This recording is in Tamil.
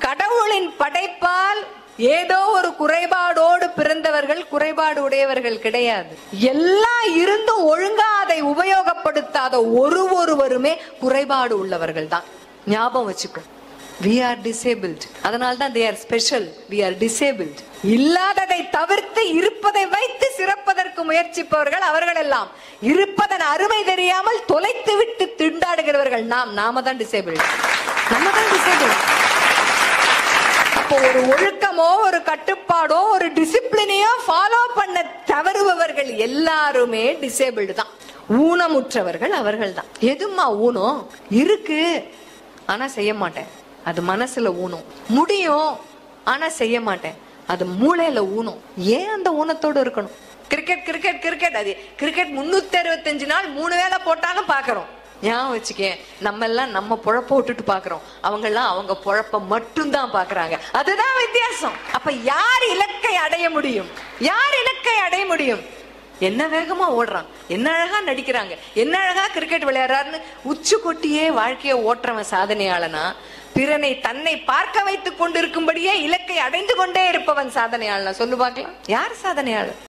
கடவுளின் படைப்பால் ஏதோ ஒரு குறைபாடோடு பிறந்தவர்கள் குறைபாடு உடையவர்கள் கிடையாது எல்லாம் இருந்தும் ஒழுங்கா அதை உபயோகப்படுத்தாத ஒரு ஒருவருமே குறைபாடு உள்ளவர்கள் தான் ஞாபகம் வச்சுக்கோ வி ஆர் டிசேபிள்ட் அதனால தான் they are special we are disabled இல்லாததை தவிர்த்து இருப்பதை வைத்து சிறப்பதற்கு முயற்சிப்பவர்கள் அவர்கள் எல்லாம் இருப்பதன் அருமை தெரியாமல் தொலைத்து விட்டு திண்டாடுகிறவர்கள் நாம் நாம தான் டிசேபிள் நம்ம தான் டிசேபிள் அப்போ ஒரு ஒழுக்கமோ ஒரு கட்டுப்பாடோ ஒரு டிசிப்ளினையோ ஃபாலோ பண்ண தவறுபவர்கள் எல்லாருமே டிசேபிள்டு தான் ஊனமுற்றவர்கள் அவர்கள் தான் எதுமா ஊனம் இருக்கு ஆனா செய்ய மாட்டேன் அது மனசுல ஊனம் முடியும் ஆனா செய்ய மாட்டேன் அது மூளையில ஊனம் ஏன் அந்த ஊனத்தோடு இருக்கணும் கிரிக்கெட் கிரிக்கெட் கிரிக்கெட் அது கிரிக்கெட் முன்னூத்தி அறுபத்தஞ்சு நாள் மூணு வேளை போட்டாலும் பாக்குறோம் ஞாபகம் வச்சுக்கேன் நம்ம எல்லாம் நம்ம பொழப்ப விட்டுட்டு பாக்குறோம் அவங்க எல்லாம் அவங்க பொழப்ப மட்டும்தான் பாக்குறாங்க அதுதான் வித்தியாசம் அப்ப யார் இலக்கை அடைய முடியும் யார் இலக்கை அடைய முடியும் என்ன வேகமா ஓடுறான் என்ன அழகா நடிக்கிறாங்க என்ன அழகா கிரிக்கெட் விளையாடுறாருன்னு உச்சு கொட்டியே வாழ்க்கைய ஓட்டுறவன் சாதனையாளனா பிறனை தன்னை பார்க்க வைத்துக் கொண்டிருக்கும்படியே இலக்கை அடைந்து கொண்டே இருப்பவன் சாதனையாளனா சொல்லு பார்க்கலாம் யார் சாதனையாளர்